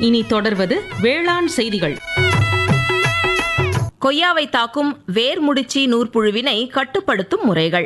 இனி தொடர்வது வேளாண் செய்திகள் கொய்யாவை தாக்கும் வேர்முடிச்சி நூற்புழுவினை கட்டுப்படுத்தும் முறைகள்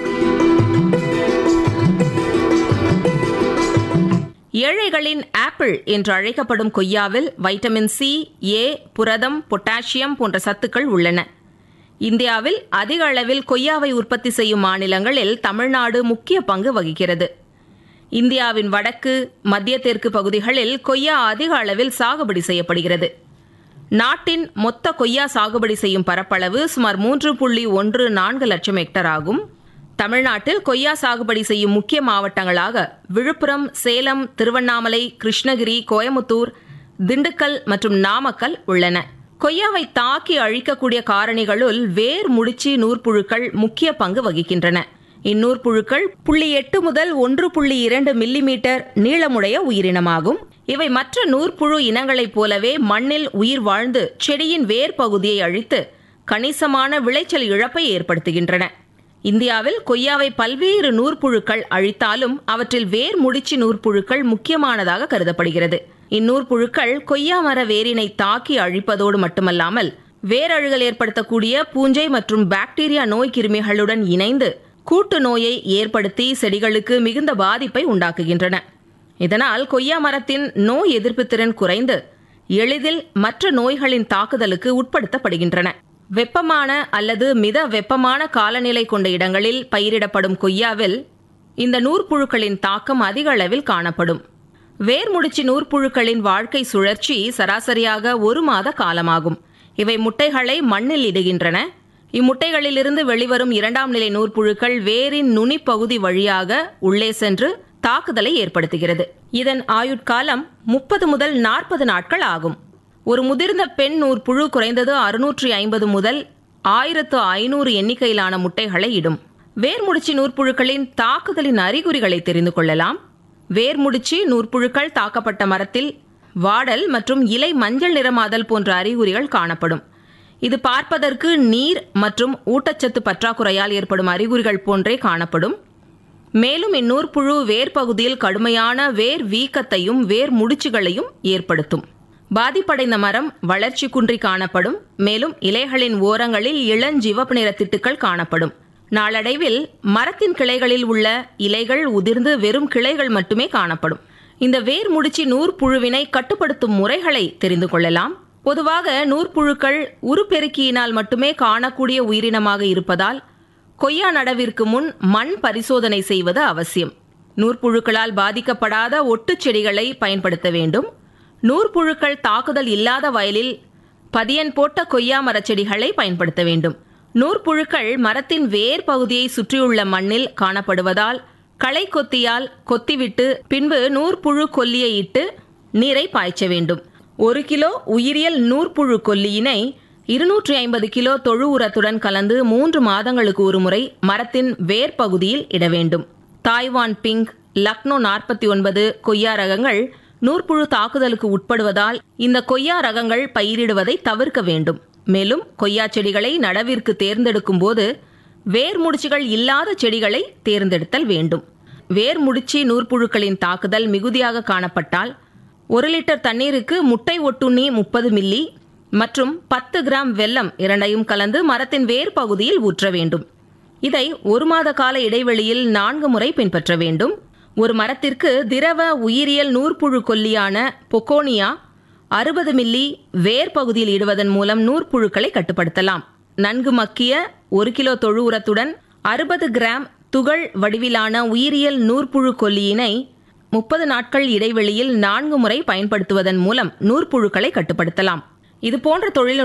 ஏழைகளின் ஆப்பிள் என்று அழைக்கப்படும் கொய்யாவில் வைட்டமின் சி ஏ புரதம் பொட்டாசியம் போன்ற சத்துக்கள் உள்ளன இந்தியாவில் அதிக அளவில் கொய்யாவை உற்பத்தி செய்யும் மாநிலங்களில் தமிழ்நாடு முக்கிய பங்கு வகிக்கிறது இந்தியாவின் வடக்கு மத்திய தெற்கு பகுதிகளில் கொய்யா அதிக அளவில் சாகுபடி செய்யப்படுகிறது நாட்டின் மொத்த கொய்யா சாகுபடி செய்யும் பரப்பளவு சுமார் மூன்று புள்ளி ஒன்று நான்கு லட்சம் ஹெக்டர் ஆகும் தமிழ்நாட்டில் கொய்யா சாகுபடி செய்யும் முக்கிய மாவட்டங்களாக விழுப்புரம் சேலம் திருவண்ணாமலை கிருஷ்ணகிரி கோயமுத்தூர் திண்டுக்கல் மற்றும் நாமக்கல் உள்ளன கொய்யாவை தாக்கி அழிக்கக்கூடிய காரணிகளுள் வேர் முடிச்சி நூற்புழுக்கள் முக்கிய பங்கு வகிக்கின்றன இந்நூற்புழுக்கள் புள்ளி எட்டு முதல் ஒன்று புள்ளி இரண்டு மில்லிமீட்டர் நீளமுடைய உயிரினமாகும் இவை மற்ற நூற்புழு இனங்களைப் போலவே மண்ணில் உயிர் வாழ்ந்து செடியின் வேர் பகுதியை அழித்து கணிசமான விளைச்சல் இழப்பை ஏற்படுத்துகின்றன இந்தியாவில் கொய்யாவை பல்வேறு நூற்புழுக்கள் அழித்தாலும் அவற்றில் வேர் முடிச்சி நூற்புழுக்கள் முக்கியமானதாக கருதப்படுகிறது இந்நூற்புழுக்கள் கொய்யா மர வேரினை தாக்கி அழிப்பதோடு மட்டுமல்லாமல் வேரழுகல் ஏற்படுத்தக்கூடிய பூஞ்சை மற்றும் பாக்டீரியா நோய் கிருமிகளுடன் இணைந்து கூட்டு நோயை ஏற்படுத்தி செடிகளுக்கு மிகுந்த பாதிப்பை உண்டாக்குகின்றன இதனால் கொய்யா மரத்தின் நோய் எதிர்ப்பு திறன் குறைந்து எளிதில் மற்ற நோய்களின் தாக்குதலுக்கு உட்படுத்தப்படுகின்றன வெப்பமான அல்லது மித வெப்பமான காலநிலை கொண்ட இடங்களில் பயிரிடப்படும் கொய்யாவில் இந்த நூற்புழுக்களின் தாக்கம் அதிக அளவில் காணப்படும் வேர்முடிச்சி நூற்புழுக்களின் வாழ்க்கை சுழற்சி சராசரியாக ஒரு மாத காலமாகும் இவை முட்டைகளை மண்ணில் இடுகின்றன இம்முட்டைகளிலிருந்து வெளிவரும் இரண்டாம் நிலை நூற்புழுக்கள் வேரின் நுனிப்பகுதி வழியாக உள்ளே சென்று தாக்குதலை ஏற்படுத்துகிறது இதன் ஆயுட்காலம் முப்பது முதல் நாற்பது நாட்கள் ஆகும் ஒரு முதிர்ந்த பெண் நூற்புழு குறைந்தது அறுநூற்றி ஐம்பது முதல் ஆயிரத்து ஐநூறு எண்ணிக்கையிலான முட்டைகளை இடும் வேர்முடிச்சி நூற்புழுக்களின் தாக்குதலின் அறிகுறிகளை தெரிந்து கொள்ளலாம் வேர்முடிச்சி நூற்புழுக்கள் தாக்கப்பட்ட மரத்தில் வாடல் மற்றும் இலை மஞ்சள் நிறமாதல் போன்ற அறிகுறிகள் காணப்படும் இது பார்ப்பதற்கு நீர் மற்றும் ஊட்டச்சத்து பற்றாக்குறையால் ஏற்படும் அறிகுறிகள் போன்றே காணப்படும் மேலும் இந்நூற்புழு வேர் பகுதியில் கடுமையான வேர் வீக்கத்தையும் வேர் முடிச்சுகளையும் ஏற்படுத்தும் பாதிப்படைந்த மரம் வளர்ச்சி குன்றி காணப்படும் மேலும் இலைகளின் ஓரங்களில் இளஞ்சிவப்பு நிற திட்டுக்கள் காணப்படும் நாளடைவில் மரத்தின் கிளைகளில் உள்ள இலைகள் உதிர்ந்து வெறும் கிளைகள் மட்டுமே காணப்படும் இந்த வேர் முடிச்சி நூற்புழுவினை கட்டுப்படுத்தும் முறைகளை தெரிந்து கொள்ளலாம் பொதுவாக நூற்புழுக்கள் உருப்பெருக்கியினால் மட்டுமே காணக்கூடிய உயிரினமாக இருப்பதால் கொய்யா நடவிற்கு முன் மண் பரிசோதனை செய்வது அவசியம் நூற்புழுக்களால் பாதிக்கப்படாத ஒட்டுச் செடிகளை பயன்படுத்த வேண்டும் நூற்புழுக்கள் தாக்குதல் இல்லாத வயலில் பதியன் போட்ட கொய்யா மரச்செடிகளை பயன்படுத்த வேண்டும் நூற்புழுக்கள் மரத்தின் வேர் பகுதியை சுற்றியுள்ள மண்ணில் காணப்படுவதால் களை கொத்தியால் கொத்திவிட்டு பின்பு நூற்புழு கொல்லியை இட்டு நீரை பாய்ச்ச வேண்டும் ஒரு கிலோ உயிரியல் நூற்புழு கொல்லியினை இருநூற்றி ஐம்பது கிலோ தொழு உரத்துடன் கலந்து மூன்று மாதங்களுக்கு ஒருமுறை மரத்தின் வேர் பகுதியில் இட வேண்டும் தாய்வான் பிங்க் லக்னோ நாற்பத்தி ஒன்பது கொய்யா ரகங்கள் நூற்புழு தாக்குதலுக்கு உட்படுவதால் இந்த கொய்யா ரகங்கள் பயிரிடுவதை தவிர்க்க வேண்டும் மேலும் கொய்யா செடிகளை நடவிற்கு தேர்ந்தெடுக்கும் போது வேர் முடிச்சுகள் இல்லாத செடிகளை தேர்ந்தெடுத்தல் வேண்டும் வேர் முடிச்சி நூற்புழுக்களின் தாக்குதல் மிகுதியாக காணப்பட்டால் ஒரு லிட்டர் தண்ணீருக்கு முட்டை ஒட்டுண்ணி முப்பது மில்லி மற்றும் பத்து கிராம் வெல்லம் இரண்டையும் கலந்து மரத்தின் வேர் பகுதியில் ஊற்ற வேண்டும் இதை ஒரு மாத கால இடைவெளியில் நான்கு முறை பின்பற்ற வேண்டும் ஒரு மரத்திற்கு திரவ உயிரியல் நூற்புழு கொல்லியான பொக்கோனியா அறுபது மில்லி வேர் பகுதியில் இடுவதன் மூலம் நூற்புழுக்களை கட்டுப்படுத்தலாம் நன்கு மக்கிய ஒரு கிலோ தொழு உரத்துடன் அறுபது கிராம் துகள் வடிவிலான உயிரியல் நூற்புழு கொல்லியினை முப்பது நாட்கள் இடைவெளியில் நான்கு முறை பயன்படுத்துவதன் மூலம் நூற்புழுக்களை கட்டுப்படுத்தலாம் இதுபோன்ற தொழில்நுட்ப